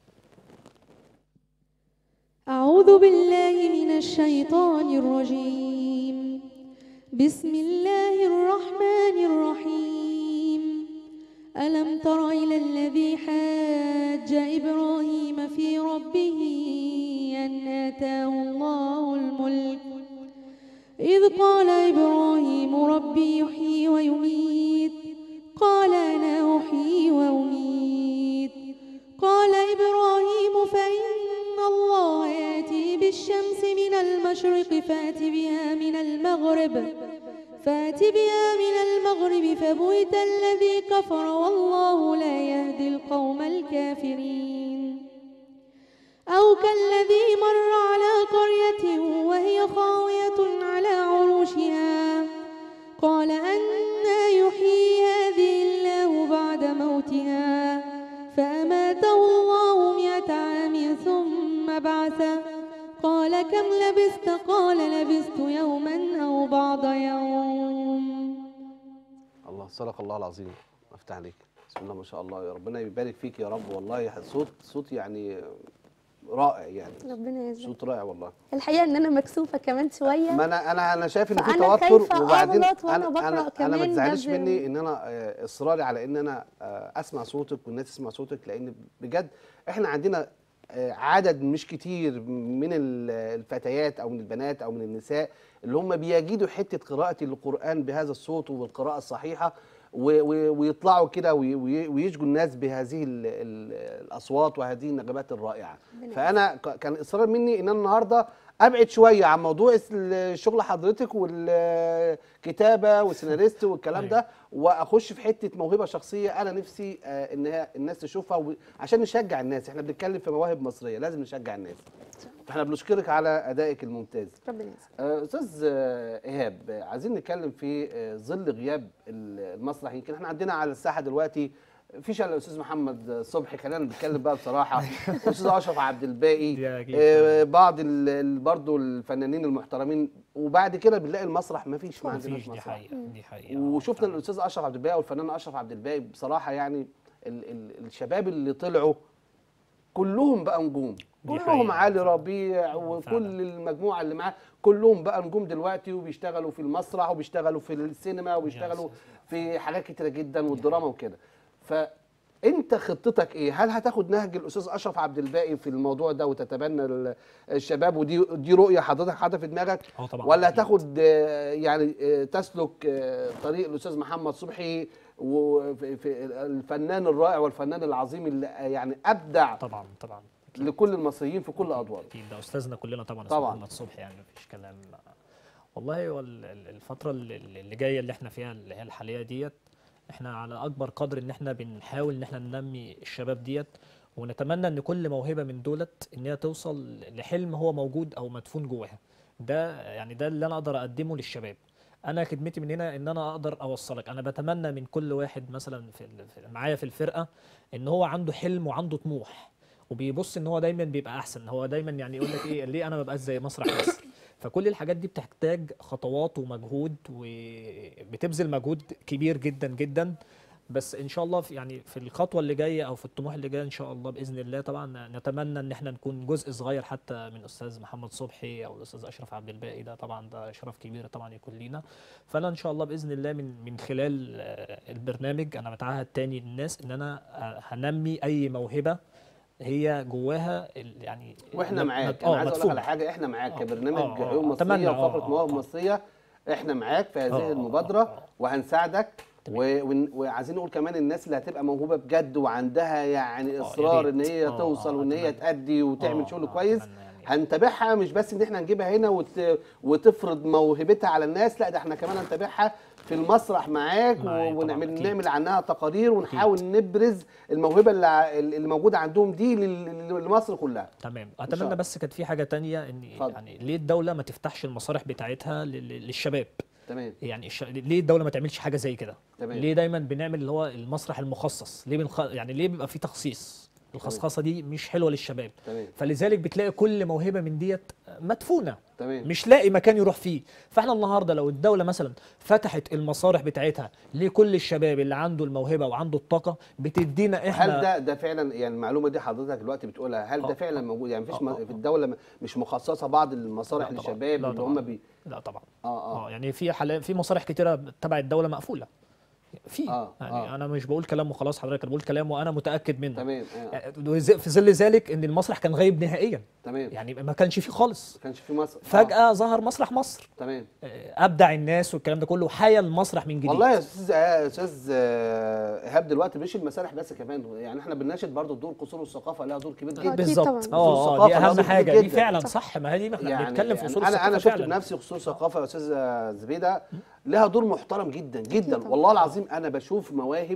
أعوذ بالله من الشيطان الرجيم بسم الله الرحمن الرحيم ألم تر إلى الذي حاج إبراهيم في ربه أن آتاه الله الملك إذ قال إبراهيم ربي يحيي ويميت قال أنا أحيي وأميت قال إبراهيم فإن الله يأتي بالشمس من المشرق فأت بها من المغرب فأت بها من المغرب فبهت الذي كفر والله لا يهدي القوم الكافرين أو كالذي مر على قرية وهي خاوية على عروشها قال أنا يحيي هذه الله بعد موتها فأماته الله مئة عام ثم بعثه قال كم لبثت قال لبثت يوما أو بعض يوم الله صدق الله العظيم افتح عليك بسم الله ما شاء الله يا ربنا يبارك فيك يا رب والله صوت صوت يعني رائع يعني ربنا يجزاك صوت رائع والله الحقيقه ان انا مكسوفه كمان شويه ما انا انا انا شايف ان في فأنا توتر خايفة وبعدين أغلط وأنا انا بقرأ انا انا ما كمان تزعليش بجد. مني ان انا آه، اصراري على ان انا آه، اسمع صوتك والناس تسمع صوتك لان بجد احنا عندنا آه، عدد مش كتير من ال- الفتيات او من البنات او من النساء اللي هم بيجدوا حته قراءه القران بهذا الصوت وبالقراءه الصحيحه و- و- ويطلعوا كده وي- وي- ويشجوا الناس بهذه ال- ال- الاصوات وهذه النغمات الرائعه فانا ك- كان اصرار مني ان انا النهارده ابعد شويه عن موضوع الس- الشغل حضرتك والكتابه والسيناريست والكلام ده واخش في حته موهبه شخصيه انا نفسي آه، ان هي الناس تشوفها و- عشان نشجع الناس احنا بنتكلم في مواهب مصريه لازم نشجع الناس فاحنا بنشكرك على ادائك الممتاز ربنا يسعدك آه، استاذ آه، ايهاب آه، عايزين نتكلم في آه، ظل غياب ال- المسرح يمكن احنا عندنا على الساحه دلوقتي فيش الا الاستاذ محمد صبحي خلينا نتكلم بقى بصراحه الاستاذ اشرف عبد الباقي دي أكيد. آه، بعض ال- ال- برضو الفنانين المحترمين وبعد كده بنلاقي المسرح ما فيش ما عندناش مفيش دي مسرح حقيقه دي حقيقه وشفنا الاستاذ اشرف عبد الباقي والفنان اشرف عبد الباقي بصراحه يعني ال ال الشباب اللي طلعوا كلهم بقى نجوم كلهم حقيقة علي فعلا. ربيع وكل فعلا. المجموعه اللي معاه كلهم بقى نجوم دلوقتي وبيشتغلوا في المسرح وبيشتغلوا في السينما وبيشتغلوا في حااجات كتيره جدا والدراما وكده فانت خطتك ايه هل هتاخد نهج الاستاذ اشرف عبد الباقي في الموضوع ده وتتبنى ال- الشباب ودي دي رؤيه حضرتك حاططها في دماغك اه طبعا ولا أكيد. هتاخد آه، يعني آه، تسلك آه، طريق الاستاذ محمد صبحي وفي في الفنان الرائع والفنان العظيم اللي آه، يعني ابدع طبعا طبعا لكل المصريين في كل ادوار اكيد ده استاذنا كلنا طبعا طبعاً. طبعا محمد صبحي يعني مفيش كلام والله هو ال- ال- الفتره اللي اللي جايه اللي احنا فيها اللي هي الحاليه ديت احنا على اكبر قدر ان احنا بنحاول ان احنا ننمي الشباب ديت ونتمنى ان كل موهبه من دولت ان هي توصل لحلم هو موجود او مدفون جواها ده يعني ده اللي انا اقدر اقدمه للشباب انا خدمتي من هنا ان انا اقدر اوصلك انا بتمنى من كل واحد مثلا في ال- في- معايا في الفرقه ان هو عنده حلم وعنده طموح وبيبص ان هو دايما بيبقى احسن هو دايما يعني يقول لك ايه ليه انا ما ببقاش زي مسرح مصر فكل الحاجات دي بتحتاج خطوات ومجهود وبتبذل مجهود كبير جدا جدا بس ان شاء الله في يعني في الخطوه اللي جايه او في الطموح اللي جاي ان شاء الله باذن الله طبعا نتمنى ان احنا نكون جزء صغير حتى من استاذ محمد صبحي او الاستاذ اشرف عبد الباقي ده طبعا ده شرف كبير طبعا يكون لينا فانا ان شاء الله باذن الله من من خلال آه، البرنامج انا بتعهد تاني للناس ان انا آه، هنمي اي موهبه هي جواها ال- يعني واحنا مد- معاك مد- انا آه، عايز اقول لك مدفونة. على حاجه احنا معاك آه، كبرنامج آه، آه، عيون أتمنى، مصريه آه، وفقره آه، مواهب آه. مصريه احنا معاك في آه، هذه آه، المبادره آه. وهنساعدك و- ون- وعايزين نقول كمان الناس اللي هتبقى موهوبه بجد وعندها يعني يا اصرار ريت. ان هي آه، توصل آه، وان هي أتمنى. تأدي وتعمل آه، شغل آه، كويس أتمنى يعني. هنتابعها مش بس ان احنا نجيبها هنا وت... وتفرض موهبتها على الناس لا ده احنا كمان هنتابعها في المسرح معاك و... معاك طبعاً، ونعمل أكيد. نعمل عنها تقارير ونحاول نبرز الموهبه اللي, ع- اللي موجوده عندهم دي لل- لمصر كلها تمام شاء اتمنى الله. بس كانت في حاجه تانية ان اتفضل. يعني ليه الدوله ما تفتحش المسارح بتاعتها لل- للشباب تمام يعني الش... ليه الدوله ما تعملش حاجه زي كده تمام. ليه دايما بنعمل اللي هو المسرح المخصص ليه بنخ... يعني ليه بيبقى في تخصيص الخصخصه دي مش حلوه للشباب تمام فلذلك بتلاقي كل موهبه من ديت مدفونه تمام مش لاقي مكان يروح فيه فاحنا النهارده لو الدوله مثلا فتحت المسارح بتاعتها لكل الشباب اللي عنده الموهبه وعنده الطاقه بتدينا احنا هل ده ده فعلا يعني المعلومه دي حضرتك دلوقتي بتقولها هل ده آه. فعلا موجود يعني مفيش آه، م- آه، في الدوله م- مش مخصصه بعض المسارح لا طبعاً. للشباب لا اللي طبعاً. هم بي لا طبعا اه اه اه يعني في حاليا في مسارح كتيره تبع الدوله مقفوله في آه، يعني آه. انا مش بقول كلام وخلاص حضرتك انا بقول كلام وانا متاكد منه تمام آه. يعني وز- في ظل ذلك ان المسرح كان غايب نهائيا تمام يعني ما كانش فيه خالص ما كانش في مصر آه. فجاه ظهر مسرح مصر تمام آه، ابدع الناس والكلام ده كله حيا المسرح من جديد والله يا استاذ يا استاذ آه، ايهاب دلوقتي مش المسارح بس كمان يعني احنا بنناشد برضو دور قصور والثقافه لها دور كبير جدا أكيد بالظبط طبعاً. اه اه الثقافة دي اهم لازم حاجه كتير دي جدا. فعلا صح. صح ما هي دي ما احنا يعني, بنتكلم في يعني اصول انا انا الثقافة شفت فعلاً. بنفسي قصور ثقافه يا استاذ زبيده لها دور محترم جدا جدا طبعاً. والله العظيم انا بشوف مواهب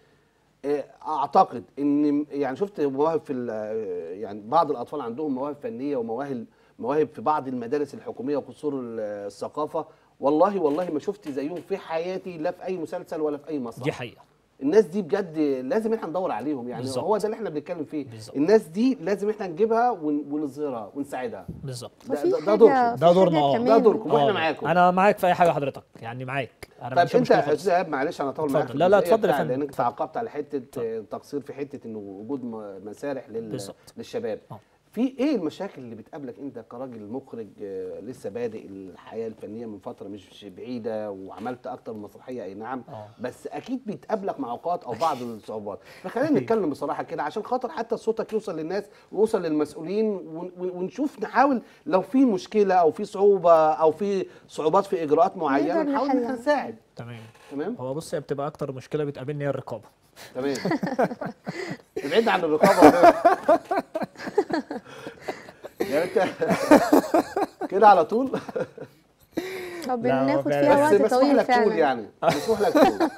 آه، اعتقد ان يعني شفت مواهب في ال- آه، يعني بعض الاطفال عندهم مواهب فنيه ومواهب مواهب في بعض المدارس الحكوميه وقصور ال- الثقافه والله والله ما شفت زيهم في حياتي لا في اي مسلسل ولا في اي مسرح دي حقيقه الناس دي بجد لازم احنا ندور عليهم يعني بالظبط. هو ده اللي احنا بنتكلم فيه بالظبط. الناس دي لازم احنا نجيبها ون- ونظهرها ونساعدها بالظبط ده- وفي ده- ده حاجة دوركم. في ده دورنا، حاجة آه. كمان ده دوركم واحنا آه، معاكم انا معاك في اي حاجه حضرتك يعني معاك انا ما طيب عنديش انت مشكله يا خالص استاذ ايهاب معلش انا طول معاك في اتفضل. لا، لا، الجزئية اتفضل يا بتاع- فندم. لانك تعقبت على حته آه، تقصير في حته انه وجود م- مسارح لل... بالظبط. للشباب آه. في ايه المشاكل اللي بتقابلك انت كراجل مخرج آه، لسه بادئ الحياه الفنيه من فتره مش بعيده وعملت اكتر من مسرحيه اي نعم آه. بس اكيد بتقابلك معوقات او بعض الصعوبات فخلينا نتكلم بصراحه كده عشان خاطر حتى صوتك يوصل للناس ويوصل للمسؤولين ون- ون- ونشوف نحاول لو في مشكله او في صعوبه او في صعوبات في اجراءات معينه نقدر نحاول إن إحنا نحلها. نساعد تمام تمام هو بص هي بتبقى اكتر مشكله بتقابلني هي الرقابه تمام ابعد عن الرقابه يعني انت كده على طول طب لا، هو بناخد فعلا. فيها بس وقت مسموح طويل لك تقول فعلا يعني مسموح لك تقول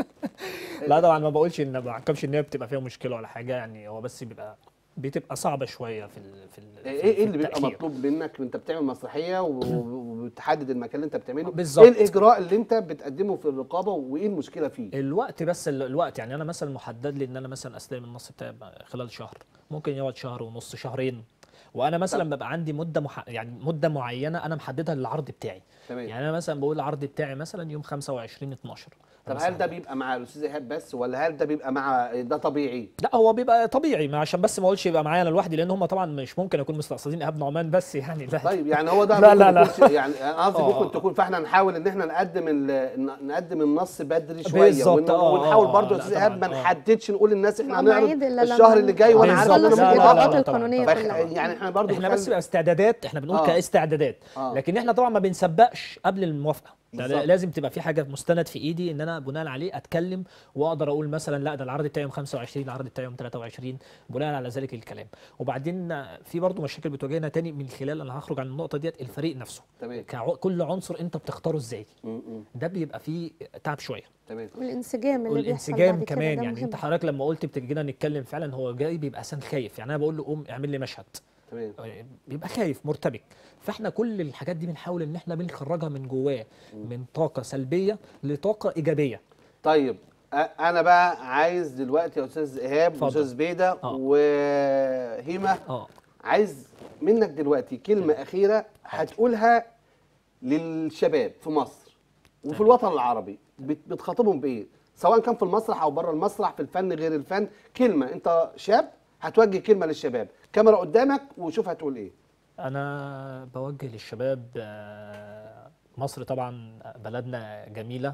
لا طبعا ما بقولش ان ما بعقبش ان هي بتبقى فيها مشكله ولا حاجه يعني هو بس بيبقى بتبقى صعبه شويه في ال في ال ايه في ايه اللي بيبقى التأخير. مطلوب منك انت بتعمل مسرحيه و- وبتحدد المكان اللي انت بتعمله بالظبط. ايه الاجراء اللي انت بتقدمه في الرقابه وايه المشكله فيه الوقت بس ال- الوقت يعني انا مثلا محدد لي ان انا مثلا استلم النص بتاعي خلال شهر ممكن يقعد شهر ونص شهرين وانا مثلا ببقى عندي مده مح... يعني مده معينه انا محددها للعرض بتاعي تمام يعني انا مثلا بقول العرض بتاعي مثلا يوم 25 12 طب مثلاً. هل ده بيبقى مع الاستاذ ايهاب بس ولا هل ده بيبقى مع ده طبيعي لا هو بيبقى طبيعي ما عشان بس ما اقولش يبقى معايا انا لوحدي لان هم طبعا مش ممكن يكون مستقصدين ايهاب نعمان بس يعني لا طيب يعني هو ده لا، ممكن لا، لا. يكونش- يعني انا قصدي آه. ممكن تكون فاحنا نحاول ان احنا نقدم ال- نقدم النص بدري شويه بالظبط، ون- آه، ونحاول آه، برضه لا يا استاذ ايهاب ما طبعاً، آه. نحددش نقول للناس احنا مواعيد هنعرض إلا الشهر لما اللي جاي وانا عارف بالظبط، ان نخلص لا، لا، لا، الاجراءات لا، طبعاً، القانونيه طبعاً. فخ- كلها يعني احنا برضه احنا بس بقى استعدادات احنا بنقول آه. كاستعدادات آه. لكن احنا طبعا ما بنسبقش قبل الموافقه ده بالظبط. لازم تبقى في حاجه مستند في ايدي ان انا بناء عليه اتكلم واقدر اقول مثلا لا ده العرض بتاعي يوم 25 العرض بتاعي يوم 23 بناء على ذلك الكلام وبعدين في برضه مشاكل بتواجهنا تاني من خلال انا هخرج عن النقطه ديت الفريق نفسه تمام كع- كل عنصر انت بتختاره ازاي م- م. ده بيبقى فيه تعب شويه تمام والانسجام اللي والانسجام بيحصل بعد كده كمان ده يعني مهم. انت حضرتك لما قلت بتجينا نتكلم فعلا هو جاي بيبقى سن خايف يعني انا بقول له قوم اعمل لي مشهد تمام بيبقى خايف مرتبك فاحنا كل الحاجات دي بنحاول ان احنا بنخرجها من جواه من طاقه سلبيه لطاقه ايجابيه طيب أ- انا بقى عايز دلوقتي يا استاذ ايهاب اتفضل. واستاذ بيده آه. وهيمه اه عايز منك دلوقتي كلمه اخيره هتقولها للشباب في مصر وفي الوطن العربي بت- بتخاطبهم بايه سواء كان في المسرح او بره المسرح في الفن غير الفن كلمه انت شاب هتوجه كلمه للشباب كاميرا قدامك وشوف هتقول ايه انا بوجه للشباب آه، مصر طبعا بلدنا جميله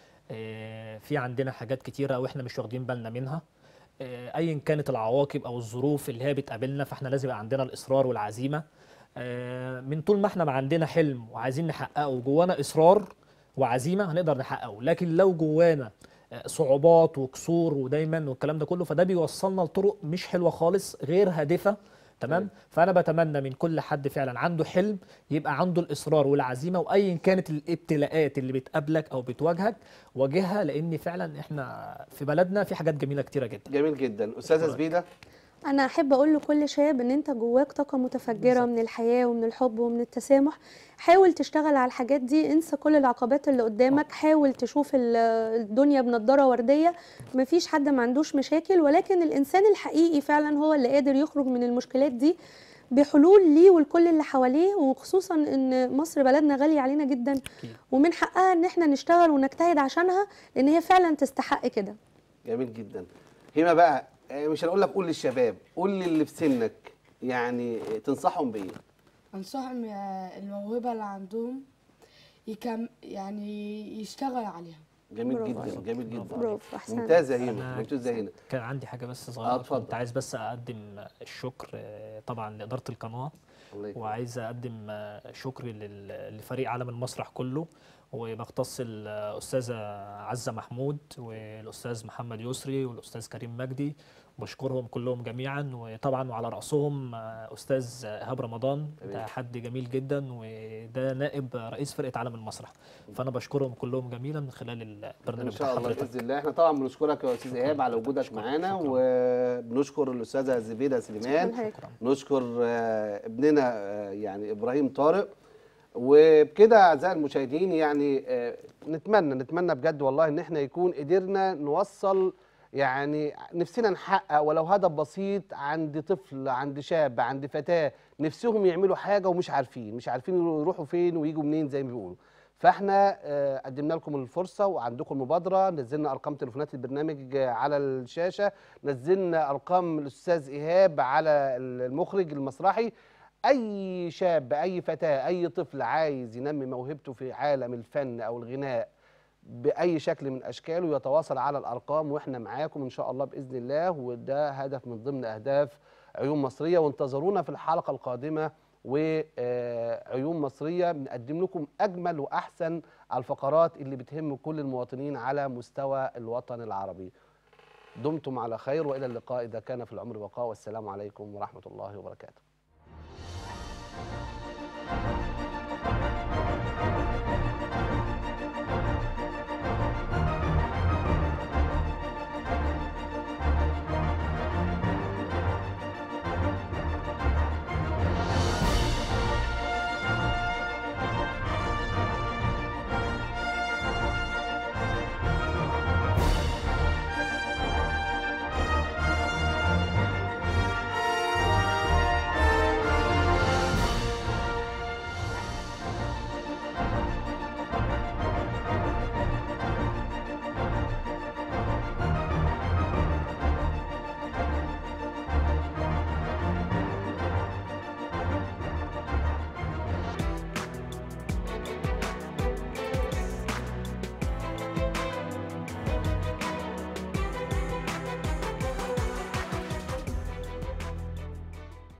آه، في عندنا حاجات كتيره واحنا مش واخدين بالنا منها آه، ايا كانت العواقب او الظروف اللي هي بتقابلنا فاحنا لازم يبقى عندنا الاصرار والعزيمه آه، من طول ما احنا ما عندنا حلم وعايزين نحققه وجوانا اصرار وعزيمه هنقدر نحققه لكن لو جوانا آه، صعوبات وكسور ودايما والكلام ده كله فده بيوصلنا لطرق مش حلوه خالص غير هادفه تمام فانا بتمنى من كل حد فعلا عنده حلم يبقى عنده الاصرار والعزيمه وايا كانت الابتلاءات اللي بتقابلك او بتواجهك واجهها لان فعلا احنا في بلدنا في حاجات جميله كتيره جدا جميل جدا استاذه زبيده انا احب اقول لكل شاب ان انت جواك طاقه متفجره من الحياه ومن الحب ومن التسامح حاول تشتغل على الحاجات دي انسى كل العقبات اللي قدامك حاول تشوف ال- الدنيا بنضاره ورديه مفيش حد ما عندوش مشاكل ولكن الانسان الحقيقي فعلا هو اللي قادر يخرج من المشكلات دي بحلول ليه ولكل اللي حواليه وخصوصا ان مصر بلدنا غاليه علينا جدا أكيد. ومن حقها ان احنا نشتغل ونجتهد عشانها لان هي فعلا تستحق كده جميل جدا هيما بقى آه، مش هنقول لك قول للشباب قول للي في سنك يعني تنصحهم بايه انصحهم يا- الموهبه اللي عندهم يكم يعني يشتغل عليها جميل برافو جدا عليك. جميل جدا برافو احسن ممتازه يا هيما أنا ممتازه يا هيما كان عندي حاجه بس آه، صغيره اتفضل. كنت عايز بس اقدم الشكر آه، طبعا لاداره القناه الله يكرمك. وعايز اقدم آه، شكر لل- لفريق عالم المسرح كله وبختص الاستاذه عزه محمود والاستاذ محمد يسري والاستاذ كريم مجدي بشكرهم كلهم جميعا وطبعا وعلى راسهم آه، استاذ ايهاب رمضان ده تمام. حد جميل جدا وده نائب رئيس فرقه عالم المسرح فانا بشكرهم كلهم جميلا من خلال البرنامج ان شاء بتاع الله حضرتك. باذن الله احنا طبعا بنشكرك يا استاذ ايهاب على وجودك شكراً، معانا شكراً. وبنشكر الاستاذه زبيده سليمان شكراً. نشكر آه، ابننا آه، يعني ابراهيم طارق وبكده اعزائي المشاهدين يعني آه، نتمنى نتمنى بجد والله ان احنا يكون قدرنا نوصل يعني نفسنا نحقق ولو هدف بسيط عند طفل عند شاب عند فتاه نفسهم يعملوا حاجه ومش عارفين مش عارفين يروحوا فين ويجوا منين زي ما بيقولوا فاحنا آه، قدمنا لكم الفرصه وعندكم المبادره نزلنا ارقام تليفونات البرنامج آه، على الشاشه نزلنا ارقام الاستاذ ايهاب على المخرج المسرحي اي شاب اي فتاه اي طفل عايز ينمي موهبته في عالم الفن او الغناء باي شكل من اشكاله يتواصل على الارقام واحنا معاكم ان شاء الله باذن الله وده هدف من ضمن اهداف عيون مصريه وانتظرونا في الحلقه القادمه وعيون مصريه بنقدم لكم اجمل واحسن الفقرات اللي بتهم كل المواطنين على مستوى الوطن العربي دمتم على خير والى اللقاء اذا كان في العمر بقاء والسلام عليكم ورحمه الله وبركاته